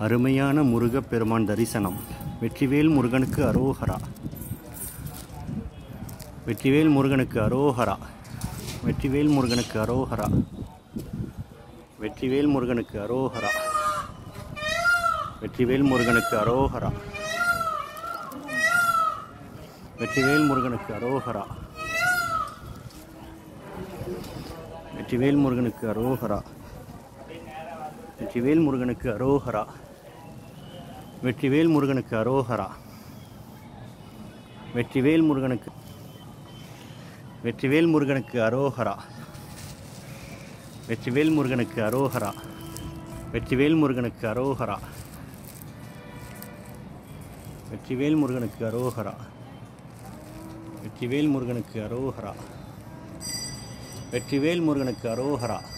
அருமையான முருகப் பெருமான் தரிசனம் வெற்றிவேல் முருகனுக்கு அரோஹரா வெற்றிவேல் முருகனுக்கு அரோஹரா வெற்றிவேல் முருகனுக்கு அரோஹரா வெற்றிவேல் முருகனுக்கு அரோஹரா வெற்றிவேல் முருகனுக்கு அரோஹரா வெற்றிவேல் முருகனுக்கு அரோஹரா வெற்றிவேல் முருகனுக்கு அரோஹரா வெற்றிவேல் முருகனுக்கு அரோஹரா வெற்றிவேல் முருகனுக்கு அரோஹரா வெற்றிவேல் முருகனுக்கு வெற்றிவேல் முருகனுக்கு அரோஹரா வெற்றிவேல் முருகனுக்கு அரோஹரா வெற்றிவேல் முருகனுக்கு அரோஹரா வெற்றிவேல் முருகனுக்கு அரோஹரா வெற்றிவேல் முருகனுக்கு அரோஹரா வெற்றிவேல் முருகனுக்கு அரோஹரா